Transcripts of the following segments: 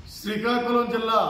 శ్రీకాకుళం జిల్లా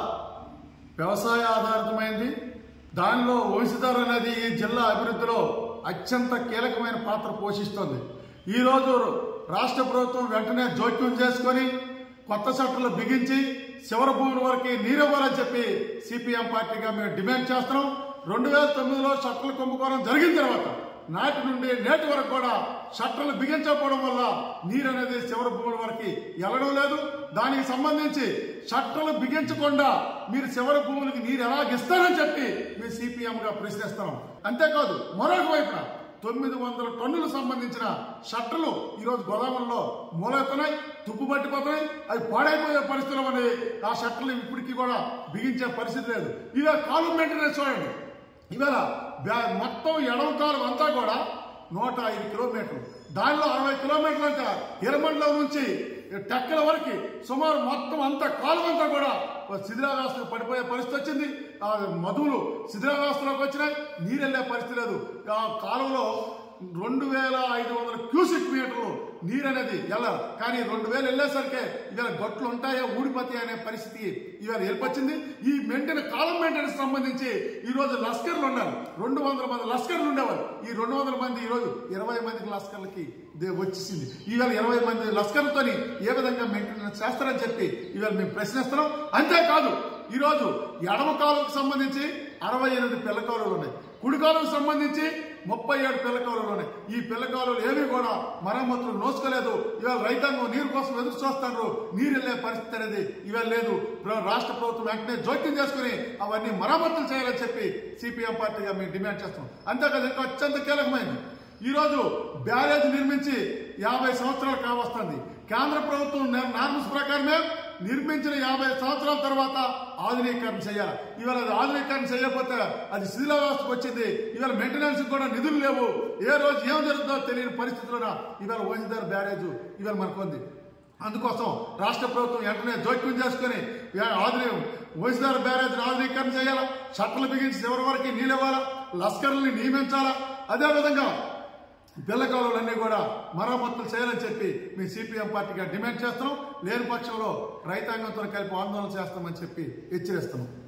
వ్యవసాయ ఆధారితమైంది దానిలో వంశధార అనేది ఈ జిల్లా అభివృద్ధిలో అత్యంత కీలకమైన పాత్ర పోషిస్తోంది ఈరోజు రాష్ట్ర ప్రభుత్వం వెంటనే జోక్యం చేసుకొని కొత్త చట్టాలు బిగించి శివర భూముల వరకు నీరివ్వాలని చెప్పి సిపిఎం పార్టీగా మేము డిమాండ్ చేస్తున్నాం రెండు వేల తొమ్మిదిలో షట్టర్లు కుంభకోణం జరిగిన తర్వాత నాటి నుండి నేటి వరకు కూడా షట్టర్లు బిగించకపోవడం వల్ల నీరు అనేది శివర భూముల వరకు వెళ్ళడం లేదు దానికి సంబంధించి షట్టర్లు బిగించకుండా మీరు శివర భూములకి నీరు ఎలాగిస్తారని చెప్పి మేము సిపిఎం గా ప్రశ్నిస్తున్నాం అంతేకాదు మరొక వైపున తొమ్మిది వందల టన్నులు సంబంధించిన షట్టర్లు ఈరోజు గోదాములలో మూలవుతున్నాయి తుప్పు పట్టిపోతున్నాయి అవి పాడైపోయే పరిస్థితులు ఉన్నాయి ఆ షట్టర్లు ఇప్పటికీ కూడా బిగించే పరిస్థితి లేదు ఇవే కాలు మెయింటెనెన్స్ చూడండి ఇవాళ బ్యా- మొత్తం ఎడమ కాలం అంతా కూడా నూట ఐదు కిలోమీటర్లు దానిలో అరవై కిలోమీటర్లు అంటే ఇరమండలం నుంచి టెక్కల వరకు సుమారు మొత్తం అంతా కాలం అంతా కూడా శిథిలావ్యవస్థకు పడిపోయే పరిస్థితి వచ్చింది ఆ మధువులు శిథిలావ్యవస్థలోకి వచ్చినాయి నీరు వెళ్ళే పరిస్థితి లేదు ఆ కాలంలో రెండు వేల ఐదు వందల క్యూసిక్ మీటర్లు నీరు అనేది వెళ్ళాలి కానీ రెండు వేలు వెళ్ళేసరికి ఇవాళ గొట్లు ఉంటాయా ఊడిపోతాయి అనే పరిస్థితి ఇవాళ ఏర్పచ్చింది ఈ మెయింటెన్ కాలం మెయింటెనెన్స్ సంబంధించి ఈ రోజు లస్కర్లు ఉన్నారు రెండు వందల మంది లస్కర్లు ఉండేవారు ఈ రెండు వందల మంది ఈ రోజు ఇరవై మంది లస్కర్లకి దే- వచ్చేసింది ఇవాళ ఇరవై మంది లస్కర్లతోని ఏ విధంగా మెయింటెనెన్స్ చేస్తారని చెప్పి ఇవాళ మేము ప్రశ్నిస్తున్నాం అంతేకాదు ఈ రోజు ఎడమ కాలువకు సంబంధించి అరవై ఎనిమిది పిల్ల కాలువలు ఉన్నాయి కుడి కాలువకు సంబంధించి ముప్పై ఏడు పిల్ల కాలువలు ఉన్నాయి ఈ పిల్ల కాలువలు ఏవి కూడా మరమ్మతులు నోసుకోలేదు ఇవాళ రైతాంగం నీరు కోసం ఎదురు చూస్తారు నీరు వెళ్ళే పరిస్థితి అనేది ఇవాళ లేదు ప్ర- రాష్ట్ర ప్రభుత్వం వెంటనే జోక్యం చేసుకుని అవన్నీ మరమ్మతులు చేయాలని చెప్పి సిపిఎం పార్టీగా మేము డిమాండ్ చేస్తాం అంతేకాదు ఇంకా అత్యంత కీలకమైనది ఈ రోజు బ్యారేజ్ నిర్మించి యాభై సంవత్సరాలు కావస్తుంది కేంద్ర ప్రభుత్వం న- నార్మ్స్ ప్రకారమే నిర్మించిన యాభై సంవత్సరాల తర్వాత ఆధునీకరణ చేయాలి ఇవాళ అది ఆధునీకరణ చేయకపోతే అది శిథిలావస్థకు వచ్చింది ఇవాళ మెయింటెనెన్స్ కూడా నిధులు లేవు ఏ రోజు ఏం జరుగుతుందో తెలియని పరిస్థితుల్లో ఇవాళ ఓజిదార్ బ్యారేజ్ ఇవాళ మనకు ఉంది అందుకోసం రాష్ట్ర ప్రభుత్వం వెంటనే జోక్యం చేసుకుని ఆధునిక ఓజిదార్ బ్యారేజ్ ఆధునీకరణ చేయాలా షట్టలు బిగించి చివరి వరకు నీళ్ళు ఇవ్వాలా లస్కర్లని నియమించాలా అదేవిధంగా పిల్లకాలువలన్నీ కూడా మరమ్మతులు చేయాలని చెప్పి మీ సిపిఎం పార్టీగా డిమాండ్ చేస్తున్నాం లేని పక్షంలో రైతాంగంతో కలిపి ఆందోళన చేస్తామని చెప్పి హెచ్చరిస్తున్నాం